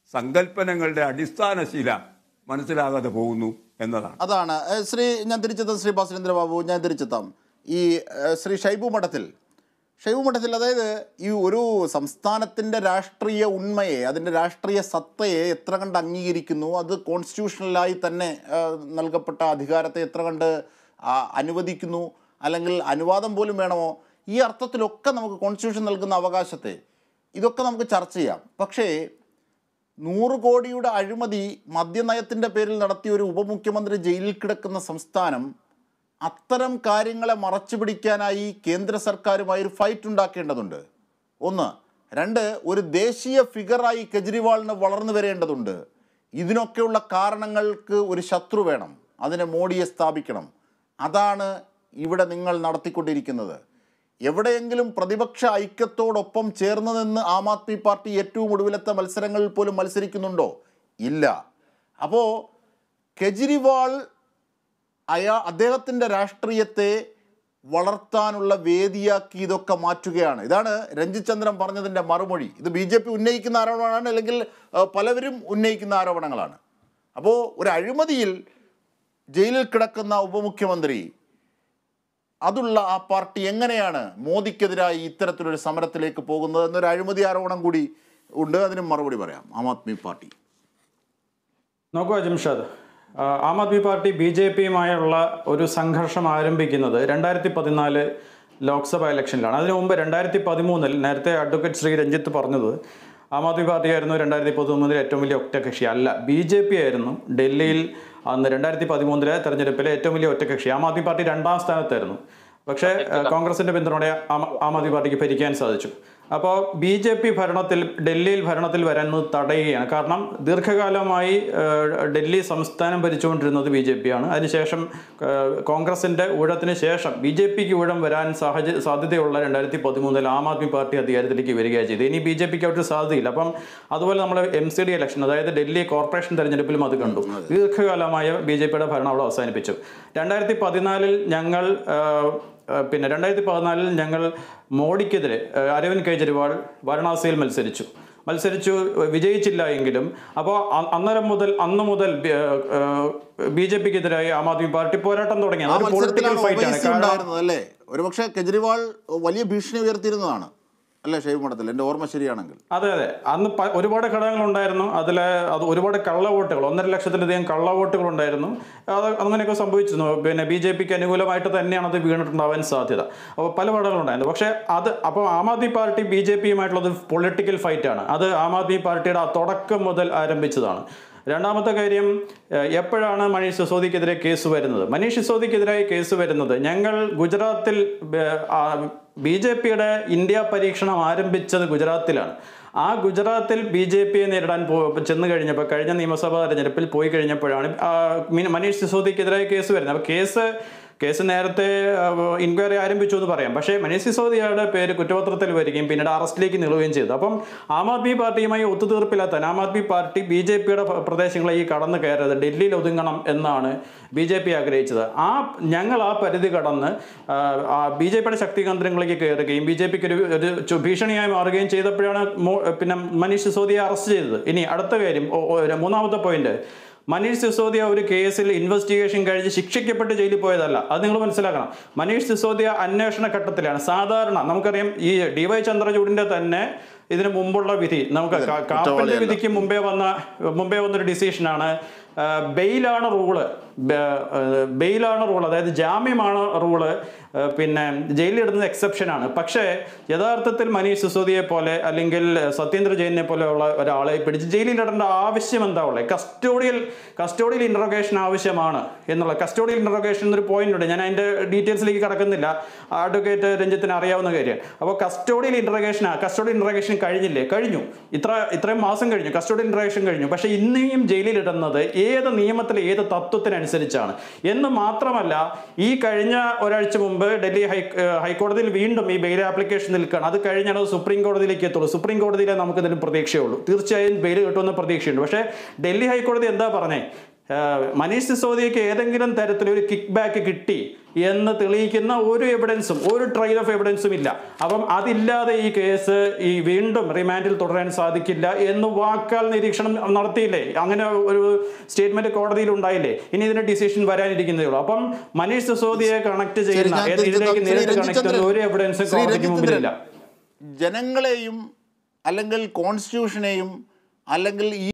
സങ്കല്പനങ്ങളുടെ അടിസ്ഥാനശീല മനസ്സിലാകാതെ പോകുന്നു എന്നതാണ് അതാണ് ഏഹ് ശ്രീ ഞാൻ തിരിച്ചെത്താം ശ്രീ ബാസുരേന്ദ്ര ബാബു ഞാൻ തിരിച്ചെത്താം ഈ ഏഹ് ശ്രീ ഷൈബു മഠത്തിൽ ഷൈബു മഠത്തിൽ അതായത് ഈ ഒരു സംസ്ഥാനത്തിൻ്റെ രാഷ്ട്രീയ ഉണ്മയെ അതിൻ്റെ രാഷ്ട്രീയ സത്തയെ എത്ര കണ്ട് അംഗീകരിക്കുന്നു അത് കോൺസ്റ്റിറ്റ്യൂഷണലായി തന്നെ ഏഹ് നൽകപ്പെട്ട അധികാരത്തെ എത്ര കണ്ട് ആ, അനുവദിക്കുന്നു അല്ലെങ്കിൽ അനുവാദം പോലും വേണമോ ഈ അർത്ഥത്തിലൊക്കെ നമുക്ക് കോൺസ്റ്റിറ്റ്യൂഷൻ നൽകുന്ന അവകാശത്തെ ഇതൊക്കെ നമുക്ക് ചർച്ച ചെയ്യാം പക്ഷേ നൂറ് കോടിയുടെ അഴിമതി മദ്യനയത്തിൻ്റെ പേരിൽ നടത്തിയ ഒരു ഉപമുഖ്യമന്ത്രി ജയിലിൽ കിടക്കുന്ന സംസ്ഥാനം അത്തരം കാര്യങ്ങളെ മറച്ചു പിടിക്കാനായി കേന്ദ്ര സർക്കാരുമായി ഒരു ഫൈറ്റ് ഉണ്ടാക്കേണ്ടതുണ്ട് ഒന്ന് രണ്ട് ഒരു ദേശീയ ഫിഗറായി കെജ്രിവാളിന് വളർന്നു വരേണ്ടതുണ്ട് ഇതിനൊക്കെയുള്ള കാരണങ്ങൾക്ക് ഒരു ശത്രു വേണം അതിനെ മോഡിയെ സ്ഥാപിക്കണം അതാണ് ഇവിടെ നിങ്ങൾ നടത്തിക്കൊണ്ടിരിക്കുന്നത് എവിടെയെങ്കിലും പ്രതിപക്ഷ ഐക്യത്തോടൊപ്പം ചേർന്ന് നിന്ന് ആം ആദ്മി പാർട്ടി ഏറ്റവും ഒടുവിലത്തെ മത്സരങ്ങളിൽ പോലും മത്സരിക്കുന്നുണ്ടോ ഇല്ല അപ്പോൾ കെജ്രിവാൾ അയാ അദ്ദേഹത്തിൻ്റെ രാഷ്ട്രീയത്തെ വളർത്താനുള്ള വേദിയാക്കി ഇതൊക്കെ മാറ്റുകയാണ് ഇതാണ് രഞ്ജിത് ചന്ദ്രൻ പറഞ്ഞതിൻ്റെ മറുമൊഴി ഇത് ബി ജെ പി ഉന്നയിക്കുന്ന ആരോപണമാണ് അല്ലെങ്കിൽ ആ, പലവരും ഉന്നയിക്കുന്ന ആരോപണങ്ങളാണ് അപ്പോൾ ഒരു അഴിമതിയിൽ ജയിലിൽ കിടക്കുന്ന ഉപമുഖ്യമന്ത്രി അതുള്ള ആ പാർട്ടി എങ്ങനെയാണ് മോദിക്കെതിരായി ഇത്തരത്തിലൊരു സമരത്തിലേക്ക് പോകുന്നത് എന്നൊരു അഴിമതി ആരോപണം കൂടി ഉണ്ട് അതിനും മറുപടി പറയാം ആം ആദ്മി പാർട്ടി നോക്കൂ അജിംഷാദ് ആ, Aam Aadmi party B J പിയുമായുള്ള ഒരു സംഘർഷം ആരംഭിക്കുന്നത് രണ്ടായിരത്തി പതിനാല് ലോക്സഭ ഇലക്ഷനിലാണ് അതിനു മുമ്പ് രണ്ടായിരത്തി പതിമൂന്നിൽ നേരത്തെ അഡ്വക്കേറ്റ് ശ്രീ രഞ്ജിത്ത് പറഞ്ഞത് ആം ആദ്മി പാർട്ടി ആയിരുന്നു രണ്ടായിരത്തി പതിമൂന്നിലെ ഏറ്റവും വലിയ ഒറ്റകക്ഷി അല്ല ബി ജെ പി ആയിരുന്നു ഡൽഹിയിൽ അന്ന് രണ്ടായിരത്തി പതിമൂന്നിലെ തെരഞ്ഞെടുപ്പിലെ ഏറ്റവും വലിയ ഒറ്റകക്ഷി ആം ആദ്മി പാർട്ടി രണ്ടാം സ്ഥാനത്തായിരുന്നു പക്ഷേ ഏഹ്, കോൺഗ്രസിന്റെ പിന്തുണയോടെ ആം ആം ആദ്മി പാർട്ടിക്ക് ഭരിക്കാൻ സാധിച്ചു അപ്പോൾ ബി ജെ പി ഭരണത്തിൽ ഡൽഹിയിൽ ഭരണത്തിൽ വരുന്നത് തടയുകയാണ് കാരണം ദീർഘകാലമായി ഏഹ്, ഡൽഹി സംസ്ഥാനം ഭരിച്ചുകൊണ്ടിരുന്നത് ബി ജെ പി ആണ് അതിനുശേഷം ഏഹ്, കോൺഗ്രസിന്റെ ഊഴത്തിന് ശേഷം ബി ജെ പിക്ക് ഊഴം വരാൻ സാഹചര്യ സാധ്യതയുള്ള രണ്ടായിരത്തി പതിമൂന്നിൽ ആം ആദ്മി പാർട്ടി അധികാരത്തിലേക്ക് വരികയാണ് ചെയ്തത് ഇനി ബി ജെ പിക്ക് അവിടെ സാധ്യതയില്ല അപ്പം അതുപോലെ നമ്മൾ എം സി ഡി ഇലക്ഷൻ അതായത് ഡൽഹി കോർപ്പറേഷൻ തെരഞ്ഞെടുപ്പിലും അത് കണ്ടു ദീർഘകാലമായ ബി ജെ പിയുടെ ഭരണം അവിടെ അവസാനിപ്പിച്ചു രണ്ടായിരത്തി പതിനാലിൽ ഞങ്ങൾ ഏഹ്, ഏഹ് പിന്നെ രണ്ടായിരത്തി പതിനാലിൽ ഞങ്ങൾ മോഡിക്കെതിരെ ഏഹ് അരവിന്ദ് കെജ്രിവാൾ വാരണാസിയിൽ മത്സരിച്ചു മത്സരിച്ചു ഏഹ് വിജയിച്ചില്ല എങ്കിലും അപ്പോൾ അന്നേരം മുതൽ അന്ന് മുതൽ ബി ജെ പിക്കെതിരായി ആം ആദ്മി പാർട്ടി പോരാട്ടം തുടങ്ങി ആ അതൊരു പൊളിറ്റിക്കൽ മത്സരത്തിലാണ് ഫൈറ്റ് ആണ് ഒവൈസി കാരണം ഉണ്ടായിരുന്നത് അല്ലേ ഒരുപക്ഷെ കെജ്രിവാൾ വലിയ ഭീഷണി ഉയർത്തിയിരുന്നതാണ് അല്ലേ ഷൈബ് മഠത്തിൽ എൻ്റെ ഓർമ്മ ശരിയാണെങ്കിൽ അതെ അതെ അന്ന് പ- ഒരുപാട് ഘടകങ്ങൾ ഉണ്ടായിരുന്നു അതിൽ അത് ഒരുപാട് കള്ള വോട്ടുകൾ ഒന്നര ലക്ഷത്തിലധികം കള്ള വോട്ടുകൾ ഉണ്ടായിരുന്നു അത് അങ്ങനെയൊക്കെ സംഭവിച്ചിരുന്നു പിന്നെ ബി ജെ പിക്ക് അനുകൂലമായിട്ട് തന്നെയാണ് അത് വീണിട്ടുണ്ടാവാൻ സാധ്യത അപ്പോൾ പല ഘടകങ്ങളുണ്ടായിരുന്നു പക്ഷേ അത് അപ്പോൾ Aam Aadmi party B J പിയുമായിട്ടുള്ളത് പൊളിറ്റിക്കൽ ഫൈറ്റാണ് അത് ആം ആദ്മി പാർട്ടിയുടെ ആ തുടക്കം മുതൽ ആരംഭിച്ചതാണ് രണ്ടാമത്തെ കാര്യം ഏഹ്, എപ്പോഴാണ് മനീഷ് സിസോദിക്കെതിരെ കേസ് വരുന്നത് മനീഷ് സിസോദിക്കെതിരായി കേസ് വരുന്നത് ഞങ്ങൾ ഗുജറാത്തിൽ ബി ജെ പിയുടെ ഇന്ത്യ പരീക്ഷണം ആരംഭിച്ചത് ഗുജറാത്തിലാണ് ആ ഗുജറാത്തിൽ ബി ജെ പിയെ നേരിടാൻ പോ ചെന്ന് കഴിഞ്ഞപ്പോൾ കഴിഞ്ഞ നിയമസഭാ തെരഞ്ഞെടുപ്പിൽ പോയി കഴിഞ്ഞപ്പോഴാണ് ആ, മീൻ- മനീഷ് സിസോദിക്കെതിരായി കേസ് വരുന്നത് അപ്പോൾ കേസ് കേസ് നേരത്തെ ഇൻക്വയറി ആരംഭിച്ചു എന്ന് പറയാം പക്ഷേ മനീഷ് സിസോദിയയുടെ പേര് കുറ്റപത്രത്തിൽ വരികയും പിന്നീട് അറസ്റ്റിലേക്ക് നീളുകയും ചെയ്തു അപ്പം ആം ആദ്മി പാർട്ടിയുമായി ഒത്തുതീർപ്പില്ലാത്ത ആം ആദ്മി പാർട്ടി ബി ജെ പിയുടെ പ്രദേശങ്ങളെ ഈ കടന്നു കയറരുത് ഡൽഹിയിൽ ഒതുങ്ങണം എന്നാണ് ബി ജെ പി ആഗ്രഹിച്ചത് ആ ഞങ്ങൾ ആ പരിധി കടന്ന് ബി ജെ പിയുടെ ശക്തി കേന്ദ്രങ്ങളിലേക്ക് കയറുകയും ബി ജെ പിക്ക് ഒരു ഒരു ചു- ഭീഷണിയായി മാറുകയും ചെയ്തപ്പോഴാണ് മോ- പിന്നെ മനീഷ് സിസോദിയെ അറസ്റ്റ് ചെയ്തത് ഇനി അടുത്ത കാര്യം ഓ- ഓ- ഒരു മൂന്നാമത്തെ പോയിന്റ് മനീഷ് സിസോദിയ ഒരു കേസിൽ ഇൻവെസ്റ്റിഗേഷൻ കഴിഞ്ഞ് ശിക്ഷിക്കപ്പെട്ട് ജയിലിൽ പോയതല്ല അത് നിങ്ങൾ മനസ്സിലാക്കണം മനീഷ് സിസോദിയ അന്വേഷണ ഘട്ടത്തിലാണ് സാധാരണ നമുക്കറിയാം ഈ ഡി വൈ ചന്ദ്രചൂഡിന്റെ തന്നെ ഇതിനു മുമ്പുള്ള വിധി നമുക്ക് കാ- കാപ്പന്റെ കുറ്റവാളിയല്ല. വിധിക്ക് മുമ്പേ വന്ന മുമ്പേ വന്നൊരു ഡിസിഷനാണ് ബെയിലാണ് റൂള് ബെയിലാണ് റൂൾ അതായത് ജാമ്യമാണ് റൂള് പിന്നെ ജയിലിലിടുന്നത് എക്സെപ്ഷനാണ് പക്ഷേ യഥാർത്ഥത്തിൽ മനീഷ് സിസോദിയെ പോലെ അല്ലെങ്കിൽ സത്യേന്ദ്ര ജെയിനെ പോലെയുള്ള ഒരാളെ പിടിച്ച് ജയിലിലിടേണ്ട ആവശ്യം എന്താ ഉള്ളത് കസ്റ്റോഡിയൽ കസ്റ്റോഡിയൽ ഇൻട്രോഗേഷൻ ആവശ്യമാണ് എന്നുള്ള കസ്റ്റോഡിയൽ ഇൻട്രോഗേഷൻ എന്നൊരു പോയിന്റ് ഉണ്ട് ഞാൻ അതിൻ്റെ ഡീറ്റെയിൽസിലേക്ക് കടക്കുന്നില്ല അഡ്വക്കേറ്റ് രഞ്ജിത്തിന് അറിയാവുന്ന കാര്യം അപ്പോൾ കസ്റ്റോഡിയൽ ഇൻട്രോഗേഷൻ കസ്റ്റോഡിയൽ ഇൻട്രോഗേഷൻ കഴിഞ്ഞില്ലേ കഴിഞ്ഞു ഇത്ര ഇത്രയും മാസം കഴിഞ്ഞു കസ്റ്റോഡിയൽ ഇൻട്രോഗേഷൻ കഴിഞ്ഞു പക്ഷേ ഇനിയും ജയിലിലിടുന്നത് ഏത് നിയമത്തിൽ ഏത് തത്വത്തിനനുസരിച്ചാണ് എന്ന് മാത്രമല്ല ഈ കഴിഞ്ഞ ഒരാഴ്ച മുമ്പ് ഡൽഹി ഹൈ ഏഹ് ഹൈക്കോടതിയിൽ വീണ്ടും ഈ ബെയിൽ ആപ്ലിക്കേഷൻ നിൽക്കുകയാണ് അത് കഴിഞ്ഞാൽ അത് സുപ്രീം കോടതിയിലേക്ക് എത്തുള്ളൂ സുപ്രീം കോടതിയിലെ നമുക്ക് ഇതിന് പ്രതീക്ഷയുള്ളൂ തീർച്ചയായും ബെയിൽ കിട്ടുമെന്ന് പ്രതീക്ഷയുണ്ട് പക്ഷേ ഡൽഹി ഹൈക്കോടതി എന്താ പറഞ്ഞേ ഏഹ്, മനീഷ് സിസോദിയക്ക് ഏതെങ്കിലും തരത്തിലൊരു കിക്ക് ബാക്ക് കിട്ടി എന്ന് തെളിയിക്കുന്ന ഒരു എവിഡൻസും ഒരു ട്രയൽ ഓഫ് എവിഡൻസും ഇല്ല അപ്പം അതില്ലാതെ ഈ കേസ് ഈ വീണ്ടും റിമാൻഡിൽ തുടരാൻ സാധിക്കില്ല എന്ന് വാക്കാൽ നിരീക്ഷണം നടത്തിയില്ലേ അങ്ങനെ ഒരു സ്റ്റേറ്റ്മെന്റ് കോടതിയിൽ ഉണ്ടായില്ലേ ഇനി ഇതിന്റെ ഡിസിഷൻ വരാനിരിക്കുന്നതേ ഉള്ളൂ അപ്പം മനീഷ് സിസോദിയെ കണക്ട് ശരി, ചെയ്യുന്ന ഞാൻ ഏത് ഇതിലേക്ക് തിരുത്താം. ശ്രീ നേരിട്ട് രഞ്ജിത് കണക്ട് ചെയ്യുന്ന ചന്ദ്രൻ. ഒരു എവിഡൻസും ശ്രീ കോടതിക്ക് രഞ്ജിത് മുമ്പിലില്ല ചന്ദ്രൻ, ജനങ്ങളെയും അല്ലെങ്കിൽ കോൺസ്റ്റിറ്റ്യൂഷനെയും അല്ലെങ്കിൽ ഈ